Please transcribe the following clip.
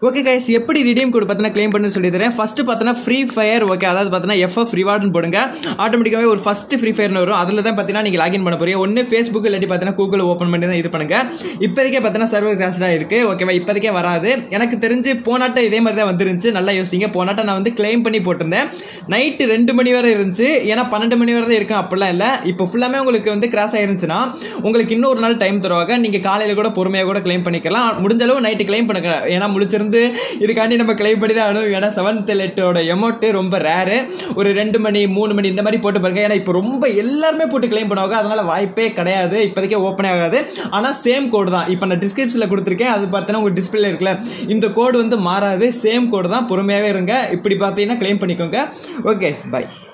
okay guys எப்படி redeem code பார்த்தீங்கன்னா claim பண்ணி சொல்லி தரேன் ஃபர்ஸ்ட் பார்த்தீங்கன்னா ஃப்ரீ ஃபயர் ஓகே அதாவது பார்த்தீங்கன்னா எஃப்எஃப் ரிவார்டுன்னு போடுங்க ஆட்டோமேட்டிக்காகவே ஒரு ஃபர்ஸ்ட் ஃப்ரீ ஃபயர்னு வரும் அதில் தான் பார்த்தீங்கன்னா நீங்கள் லாகின் பண்ண போறீங்க ஒன்று ஃபேஸ்புக் இல்லாட்டி பார்த்தீங்கன்னா கூகுள் ஓப்பன் பண்ணி தான் இது பண்ணுங்க இப்போதைக்கே பார்த்தீங்கன்னா சர்வர் கிராஸ்டாக இருக்கு ஓகேவா இப்போதைக்கே வராது எனக்கு தெரிஞ்சு போனாட்டம் இதே மாதிரி தான் வந்துருந்துச்சு நல்லா யோசிங்க போனாட்டம் நான் வந்து க்ளைம் பண்ணி போட்டிருந்தேன் நைட்டு ரெண்டு மணி வரை இருந்துச்சு ஏன்னா பன்னெண்டு மணி வரை தான் இருக்கும் அப்படிலாம் இல்லை இப்போ ஃபுல்லாமே உங்களுக்கு வந்து கிராஸ் ஆயிருந்துச்சுன்னா உங்களுக்கு இன்னொரு நாள் டைம் தருவாங்க நீங்கள் காலையில் கூட பொறுமையாக கூட க்ளைம் பண்ணிக்கலாம் முடிஞ்ச அளவு நைட்டு க்ளைம் பண்ணுங்க ஏன்னா முழிச்சிருந்து இதுக்காண்டி நம்ம க்ளைம் பண்ணி தான் ஆகணும் ஏன்னா செவன்த் லெட்டோட எமௌண்ட் ரொம்ப ரேரு ஒரு ரெண்டு மணி மூணு மணி இந்த மாதிரி போட்டு பாருங்க ஏன்னா இப்போ ரொம்ப எல்லாருமே போட்டு க்ளைம் பண்ணுவாங்க அதனால வாய்ப்பே கிடையாது இப்போதைக்கே ஓப்பனே ஆகாது ஆனால் சேம் கோடு தான் இப்போ நான் டிஸ்கிரிப்ஷனில் கொடுத்துருக்கேன் அது பார்த்தீங்கன்னா உங்கள் டிஸ்பிளே இருக்குல்ல இந்த கோடு வந்து மாறாது சேம் கோடு தான் பொறுமையாகவே இருங்க இப்படி பார்த்தீங்கன்னா க்ளைம் பண்ணிக்கோங்க ஓகே பை